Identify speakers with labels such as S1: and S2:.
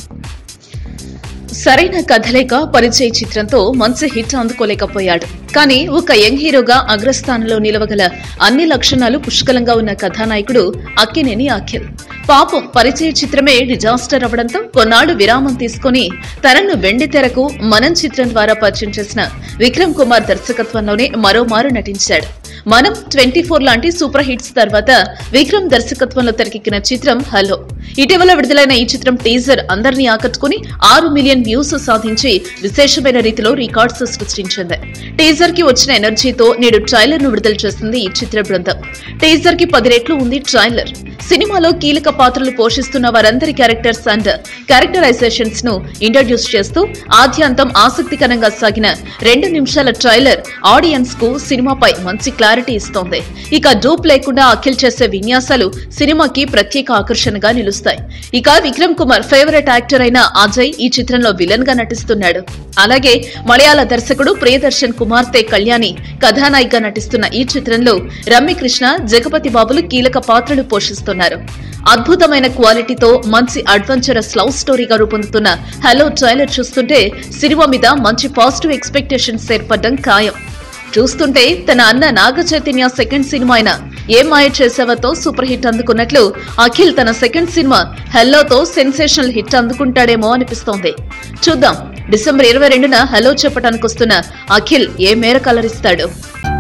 S1: సరైన కథ లేక పరిచయ చిత్రంతో మంచి హిట్ అందుకోలేకపోయాడు కానీ ఒక యంగ్ హీరోగా అగ్రస్థానంలో నిలవగల అన్ని లక్షణాలు పుష్కలంగా ఉన్న కథానాయకుడు అక్కినేని అఖిల్ పాపం పరిచయ చిత్రమే డిజాస్టర్ అవడంతో కొన్నాళ్లు విరామం తీసుకుని తనను వెండి తెరకు మనం చిత్రం ద్వారా పరిచయం చేసిన విక్రమ్ కుమార్ దర్శకత్వంలోనే మరోమారు నటించాడు మనం ట్వంటీ ఫోర్ లాంటి సూపర్ హిట్స్ తర్వాత విక్రమ్ దర్శకత్వంలో తెరకెక్కిన చిత్రం హలో ఇటీవల విడుదలైన ఈ చిత్రం టీజర్ అందరినీ ఆకట్టుకుని ఆరు మిలియన్ వ్యూస్ సాధించి విశేషమైన రీతిలో రికార్డ్స్ సృష్టించింది టీజర్ కి వచ్చిన ఎనర్జీతో నేడు ట్రైలర్ ను విడుదల చేసింది ఈ చిత్ర బృందం టీజర్ కి పది రెట్లు ఉంది ట్రైలర్ సినిమాలో కీలక పాత్రలు పోషిస్తున్న వారందరి క్యారెక్టర్స్ అండ్ క్యారెక్టరైజేషన్స్ ను ఇంట్రడ్యూస్ చేస్తూ ఆద్యాంతం ఆసక్తికరంగా సాగిన రెండు నిమిషాల ట్రైలర్ ఆడియన్స్ కు సినిమాపై మంచి క్లారిటీ ఇస్తోంది ఇక డూప్ లేకుండా అఖిల్ చేసే విన్యాసాలు సినిమాకి ప్రత్యేక ఆకర్షణగా నిలుస్తాయి ఇక విక్రమ్ కుమార్ ఫేవరెట్ యాక్టర్ అయిన అజయ్ ఈ చిత్రంలో విలన్ గా నటిస్తున్నాడు అలాగే మలయాళ దర్శకుడు ప్రియదర్శన్ కుమార్తె కళ్యాణి కథానాయికగా నటిస్తున్న ఈ చిత్రంలో రమ్యకృష్ణ జగపతి బాబులు కీలక పాత్రలు పోషిస్తున్నారు అద్భుతమైన క్వాలిటీతో మంచి అడ్వెంచరస్ లవ్ స్టోరీగా రూపొందుతున్న హలో ట్రైలర్ చూస్తుంటే సినిమా మీద మంచి పాజిటివ్ ఎక్స్పెక్టేషన్స్ ఏర్పడడం ఖాయం చూస్తుంటే తన అన్న నాగ చైతన్య సెకండ్ సినిమా అయిన ఏం మాయ చేసావతో సూపర్ హిట్ అందుకున్నట్లు అఖిల్ తన సెకండ్ సినిమా హెల్లోతో సెన్సేషనల్ హిట్ అందుకుంటాడేమో అనిపిస్తోంది చూద్దాం డిసెంబర్ ఇరవై రెండున హలో చెప్పడానికి వస్తున్న అఖిల్ ఏ మేర కలరిస్తాడు